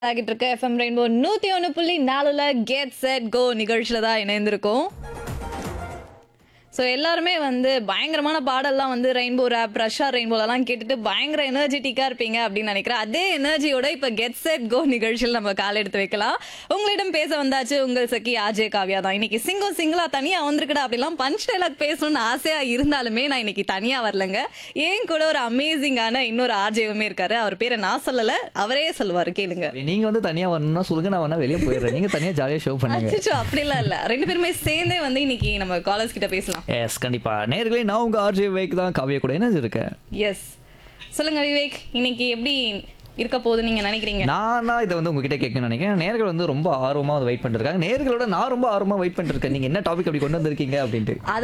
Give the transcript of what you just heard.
ஆகிட்டு இருக்க FM rainbow நூத்தி ஒன்று புள்ளி நாலுல கெட் செட் கோ நிகழ்ச்சியில தான் இணைந்திருக்கோம் ஸோ எல்லாருமே வந்து பயங்கரமான பாடல்லாம் வந்து ரெயின்போ ரேப் ரஷ்யா ரெயின்போலலாம் கேட்டுட்டு பயங்கர எனர்ஜெட்டிக்காக இருப்பீங்க அப்படின்னு நினைக்கிறேன் அதே எனர்ஜியோட இப்போ கெட் செட் கோ நிகழ்ச்சியில் நம்ம கால் எடுத்து வைக்கலாம் உங்களிடம் பேச வந்தாச்சு உங்கள் சக்கி ஆஜே காவியா தான் இன்னைக்கு சிங்கம் சிங்கிளா தனியாக வந்திருக்கடா அப்படிலாம் பஞ்ச் டைலாக் பேசணும்னு ஆசையாக இருந்தாலுமே நான் இன்னைக்கு தனியாக வரலங்க ஏன் கூட ஒரு அமேசிங்கான இன்னொரு ஆர்ஜேவுமே இருக்காரு அவர் பேரை நான் சொல்லலை அவரே சொல்லுவார் கேளுங்க நீங்க வந்து தனியா வரணும்னா சொல்லுங்க நான் வேணா வெளியே போயிடுறேன் நீங்க தனியா ஜாலியா ஷோ பண்ணுங்க அச்சோ அப்படிலாம் இல்ல ரெண்டு பேருமே சேர்ந்தே வந்து இன்னைக்கு நம்ம காலேஜ் கிட்ட பேசலாம் எஸ் கண்டிப்பா நேர்களே நான் உங்க ஆர்ஜே வைக் தான் காவிய கூட என்ன இருக்கேன் எஸ் சொல்லுங்க விவேக் இன்னைக்கு எப்படி இருக்க போகுது நீங்க நினைக்கிறீங்க நானா இதை வந்து உங்ககிட்ட கேட்க நினைக்கிறேன் நேர்கள் வந்து ரொம்ப ஆர்வமா வெயிட் பண்ணிட்டு இருக்காங்க நேர்களோட நான் ரொம்ப ஆர்வமா வெயிட் பண்ணிட்டு இருக்கேன் நீங்க என்ன டாபிக் அப்படி கொண்டு வந்திருக்கீங்க அப்படின்ட்டு அத